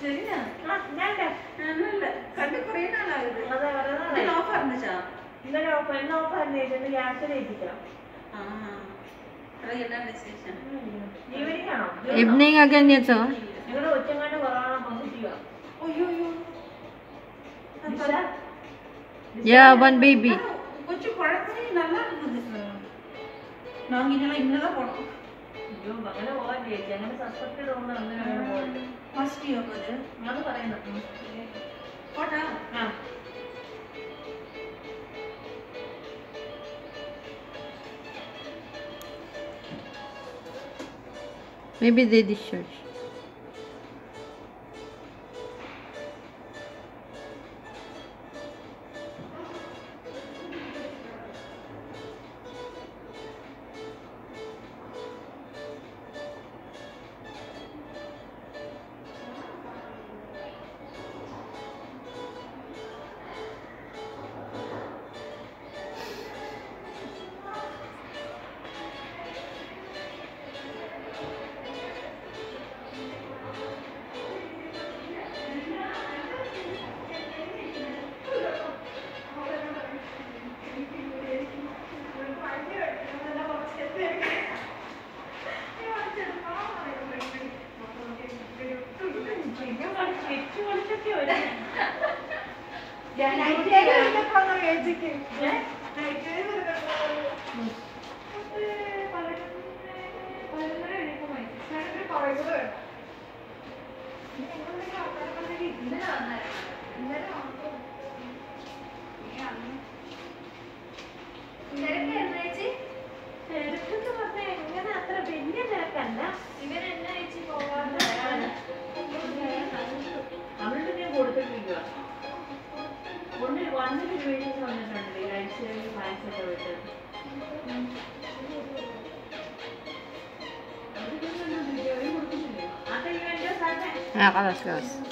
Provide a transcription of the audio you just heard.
ശരിയാ ആ, ഞാനുണ്ട്. നല്ല കണ്ടു കുറേ നാളായത് അതെ, വെറുതെ ഇതിൽ ഓഫർ ഉണ്ടോ ഇന്നലെ ഓഫ്- ഇന്ന് ഓഫ് ആയിരുന്നു ചേച്ചി. ക്യാൻസൽ ചെയ്യിപ്പിക്കണം. ആ അത് എന്താണ് വിശേഷം ഈവനിങ് ആണോ? Evening again nieco? നിങ്ങളുടെ കൊച്ചങ്ങാണ്ട് കൊറോണ പോസിറ്റീവാ. അയ്യോ അയ്യോ ദിശ? Yeah, one baby. കൊച്ചു കുഴപ്പമില്ല நல்லா இருந்தது நாங்க இங்கெல்லாம் இங்கதான் போனோம் അയ്യോ, അങ്ങനെ പോകാൻ ചേച്ചി. അങ്ങനെ suspected ഒന്നും അങ്ങനെ അങ്ങനെ പോകരുത്. ஃபர்ஸ்ட் யோகது അത് പറയുന്നത്. ഉം. போட்டா ആ. Maybe they discharge. പിന്നെ കളി- ചെച്ച് കളിച്ചൊക്കെ വരും. ഏ? തിരക്കെന്ന് പറഞ്ഞാ എങ്ങനെ അത്ര വലിയ തിരക്കല്ല. അവളുടെ ഞാൻ കൊടുത്തിട്ടിരിക്കുവാ. ഒന്ന് വന്നിട്ട് വീട്ടിൽ വന്നിട്ടുണ്ട് ഈ ആഴ്ചയിൽ പായസമൊക്കെ വിട്ട് അത് ഇവന്റെ സാധനം Ah, kalas, kalas.